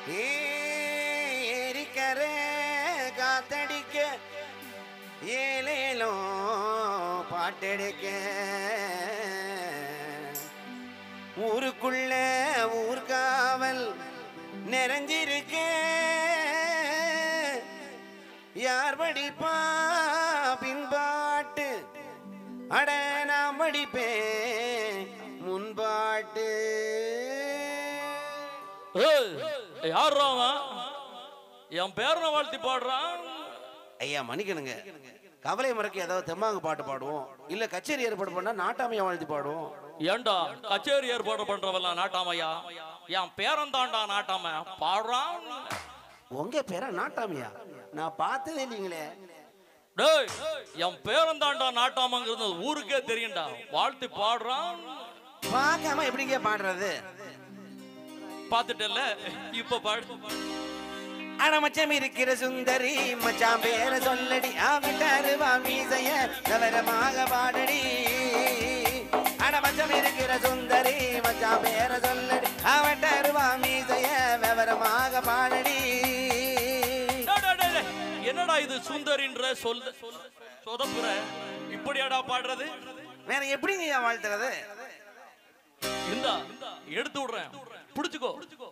ஏரிக்கரை காத்தடிக்க ஏலேலோ பாட்டெடுக்க ஊருக்குள்ள ஊர்காவல் நிறைஞ்சிருக்க யார் படிப்பா பின்பாட்டு அட நான் படிப்பேன் முன்பாட்டு ஏய், யார்ரா அவன் என் பேரனை வாழ்த்தி பாடுறான் ஐயா மன்னிக்கணுங்க கவலை மறக்க ஏதாவது தெம்மாங்கு பாட்டு பாடுவோம் இல்ல கச்சேரி ஏற்பாடு பண்ணா நாட்டாமையா வாழ்த்தி பாடுவோம் ஏண்டா கச்சேரி ஏற்பாடு பண்றவெல்லாம் நாட்டாமையா என் பேரன் தாண்டா நாட்டாம பாடுறான் உங்க பேரா நாட்டாமையா நான் பார்த்ததே இல்லைங்களே டேய் என் பேரன் தாண்டா நாட்டாமங்கிறது ஊருக்கே தெரியும்டா வாழ்த்தி பாடுறான் பார்க்காம எப்படிங்க பாடுறது பாத்துட்டல இப்ப பாடு அட மச்சம் இருக்கிற சுந்தரி மச்சான் பேர சொல்லடி ஆவிட்டாரு மீசைய நவரமாக பாடடி அட மச்சம் இருக்கிற சுந்தரி மச்சான் பேர சொல்லடி அவட்டாரு மீசைய விவரமாக பாடடி டேய், டேய், டேய், டேய். என்னடா இது சுந்தரின்ற சொல்ல சொதப்புற இப்படியாடா பாடுறது வேற எப்படிங்க வாழ்த்துறது இந்தா எடுத்து விடுறேன் புடிச்சுக்கோ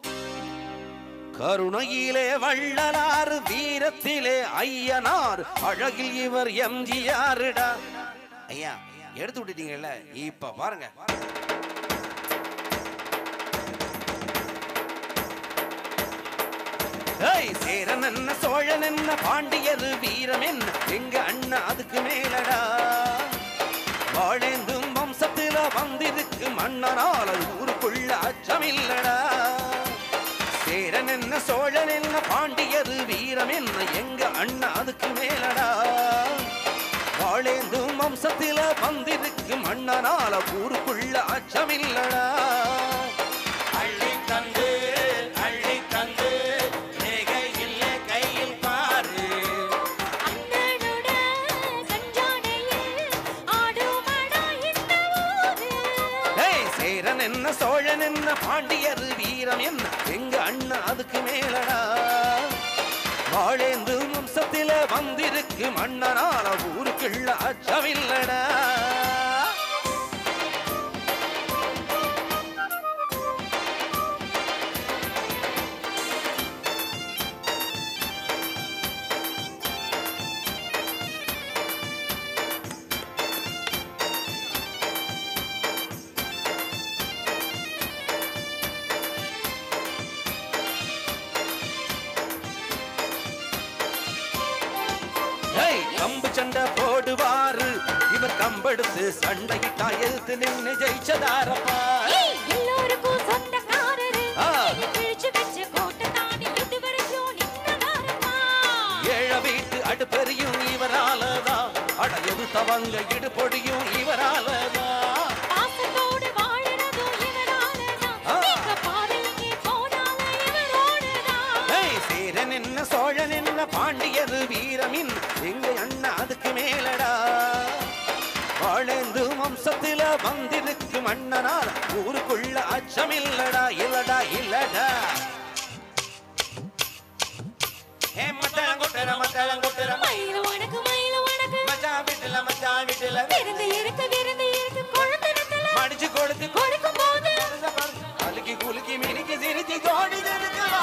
கருணையிலே வள்ளலாறு வீரத்திலே ஐயனார் அழகில் இவர் எம்ஜிஆருடா ஐயா எடுத்து விட்டுட்டீங்கல்ல இப்ப பாருங்க ஏய் சேரன் என்ன சோழன் என்ன பாண்டியர் வீரம் என்ன எங்க அண்ணா அதுக்கு மேலடா வாழேந்தும் வம்சத்தில வந்திருக்கு மன்னனால் அது ஊருக்குள்ள அச்சமில்லடா சேரன் என்ன சோழன் என்ன பாண்டியர் வீரம் என்ன எங்க அண்ணா அதுக்கு மேலடா வாழேந்தும் வம்சத்தில வந்திருக்கு மன்னனால ஊருக்குள்ள அச்சமில்லடா அள்ளி தந்து அள்ளி தந்து நெகையில் கையில் பாரு அண்ணனோட கஞ்சானையில் ஆடுமடா இந்த ஊரு. ஏய் சேரன் என்ன சோழன் என்ன பாண்டியர் வீரம் என்ன எங்க அண்ணா அதுக்கு மேலடா வாழேந்து வம்சத்தில வந்திருக்கு மன்னனால ஊருக்குள்ள அச்சமில்லடா ஏய் கம்பு சண்டை போடுவாரு இவர் கம்பெடுத்து சண்டையிட்டா எதிர்த்து நின்னு ஜெயிச்சதாரப்பா ஏய், எல்லோருக்கும் சொந்தக்காரரு. ஆ. நீ கிழிச்சு வச்ச கோட்டை தாண்டி இதுவரைக்கும் நின்னதாரம்மா. ஏழ வீட்டு அடுப்பெரியும் இவராலதான் அட எதிர்த்தவங்க இடுபொடியும் இவராலதான் பாசத்தோடு வாழறதும் இவராலதான். ஆ. நீங்க பாதை எங்கே போனாலும் இவரோடுதான். ஏய் சேரன் என்ன சோழன் என்ன பாண்டியர் வீரமின் எங்க அண்ணா அதுக்கு மேலடா வாழேந்து வம்சத்தில வந்திருக்கு மன்னனால் ஊருக்குள்ள அச்சமில்லடா இல்லடா இல்லடா ஏ மத்தளம் கொட்டுற மத்தளம் கொட்டுற மயிலு உனக்கு, மயிலு உனக்கு. மச்சான் வீட்டுல மச்சான் வீட்டுல விருந்து இருக்கு, விருந்து இருக்கு, கொழுந்திடத்துல மடிச்சு கொடுத்து கொடுக்கும் போது அழுக்கி குலுக்கி மினுக்கி சிரிச்சு ஜோடி தெரிஞ்சுவா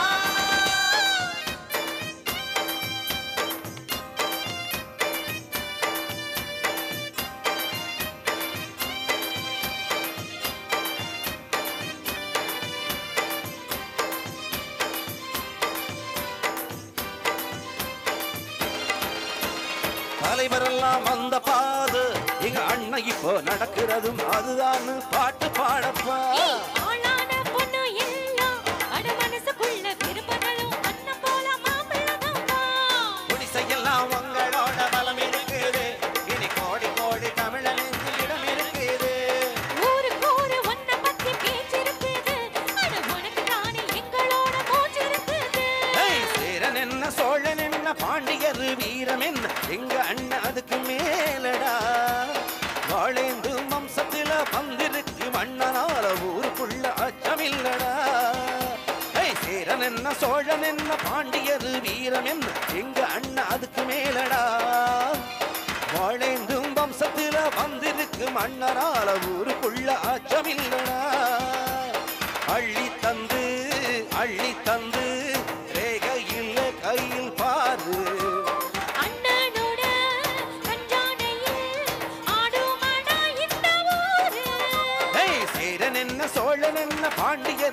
தலைவரெல்லாம் வந்த பாது எங்க அண்ணன் இப்போ நடக்கிறதும் அதுதான் பாட்டு பாடப்பா ஏய், ஆளான பொண்ணு எல்லாம் அட மனசுக்குள்ள விருப்பங்களும் அண்ணன் போல மாப்பிள்ளதாம்மா. குடிசையெல்லாம் உங்களோட பலம் இருக்குது இனி கோடி கோடி தமிழனுக்கு இடம் இருக்குது ஊருக்கு ஊரு ஒன்ன பத்தி பேச்சிருக்குது. அட உனக்கு தானே எங்களோட மூச்சிருக்குது. ஏய், சேரன் என்ன சோழன் என்ன பாண்டியர் வீரம் என்ன எங்க அண்ணன் அதுக்கு மேலடா வாழேந்து வம்சத்தில வந்திருக்கு மன்னனால ஊருக்குள்ள அச்சமில்லடா ஏய், சேரன் என்ன சோழன் என்ன பாண்டியர் வீரம் என்ன எங்க அண்ணன் அதுக்கு மேலடா வாழேந்தும் வம்சத்துல வந்திருக்கு மன்னரால ஊருக்குள்ள அச்சமில்லடா அள்ளி தந்து அள்ளி தந்து ரேகையில் கையில் பாரு அண்ணனோட கஞ்சானையில் ஆடுமாடா இந்த ஊரு ஏய், சேரன் என்ன சோழன் என்ன பாண்டியர்